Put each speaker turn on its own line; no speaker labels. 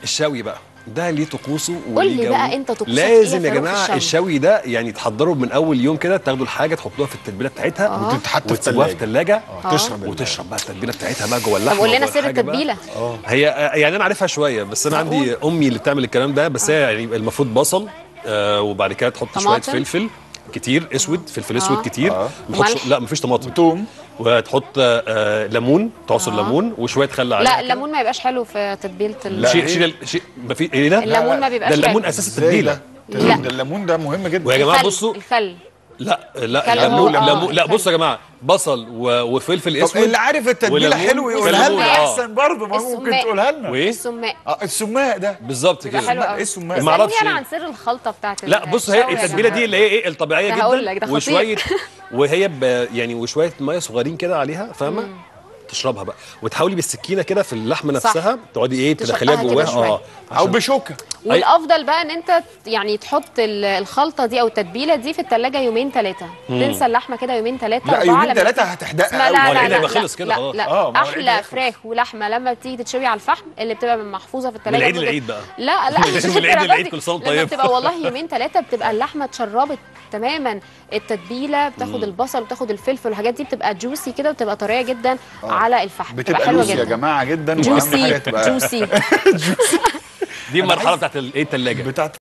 الشوي بقى ده ليه طقوسه
قول لي
وليه
بقى
جو.
أنت طقوسك
لازم
إيه
يا
في
جماعه
الشوي؟
الشوي ده يعني تحضروا من اول يوم كده تاخدوا الحاجه تحطوها في التتبيله بتاعتها
آه.
وتتحط في
وتسيبوها في
الثلاجه
الثلاجه
تشرب المية.
وتشرب بقى التتبيله بتاعتها بقى جوه اللحمه
طب قول لنا
وجوه
سر
الحاجة بقى.
التتبيله
هي يعني انا عارفها شويه بس انا عندي امي اللي بتعمل الكلام ده بس هي يعني المفروض بصل آه وبعد كده تحط شويه
طماطم؟
فلفل كتير اسود فلفل اسود
آه.
كتير
آه.
ما تحطش-
وملح؟
لا مفيش طماطم
توم
وتحط آه ليمون تعصر
آه.
ليمون وشويه خل عليها
لا
كده.
الليمون ما يبقاش حلو في تتبيله ال-
لا.
شيل
إيه؟
شيل ال- شيل ما في ايه ده؟
الليمون ما بيبقاش
ده الليمون
حلو.
اساس
ازاي
التتبيله
ده؟
لا.
ده الليمون ده مهم جدا
ويا جماعه
الخل-
بصوا
الخل
لا لا
كلمون.
الليمون
آه،
ليمون لا
الخل.
بصوا يا جماعه بصل و- وفلفل
طب
اسود
اللي عارف التتبيله
وليمون
حلو يقولها
كلمون،
لنا
آه.
احسن برضه ما ممكن
السماق.
تقولها لنا
وايه؟
السماق
اه السماق ده
بالظبط
بيبقى
كده
حلو
ايه
قوي
السماق؟
بس
ما اعرفش
كلمني
إيه.
انا عن سر الخلطه بتاعت
لا بص هي
الشوي يا
التتبيله
جماعة.
دي اللي هي ايه الطبيعيه
ده
جدا
هقول لك، ده خطير.
وشويه وهي ب يعني وشويه ميه صغيرين كده عليها فاهمه تشربها بقى وتحاولي بالسكينه كده في اللحمه
صح.
نفسها تقعدي ايه
تشقها
تدخليها
كده
جواها
شوية.
اه
او
عشان-
بشوكه
والافضل بقى ان انت يعني تحط ال- الخلطه دي او التتبيله دي في الثلاجه يومين ثلاثه تنسى اللحمه كده يومين ثلاثه
لا يومين ثلاثه هتحدقها
لا
قوي.
لا
ما هو
لا
العيد
لا,
هيبقى
لا,
خلص كده
لا,
خلاص.
لا
آه، ما هو العيد
احلى
هيخلص.
فراخ ولحمه لما بتيجي تتشوي على الفحم اللي بتبقى من محفوظه في الثلاجه
العيد للعيد بقى.
لا لا مش
من العيد
الدرجات
للعيد
دي.
كل سنة وأنت
لما
طيب.
بتبقى والله يومين ثلاثه بتبقى اللحمه اتشربت تماما التتبيله بتاخد البصل وتاخد الفلفل والحاجات دي بتبقى جوسي كده وبتبقى طريه جدا على الفحم
بتبقى
حلوه
لوسي يا
جدا
جماعه جدا واهم حاجه
جوسي
تبقى
جوسي
دي المرحله بتاعت الايه الثلاجه
بتاعت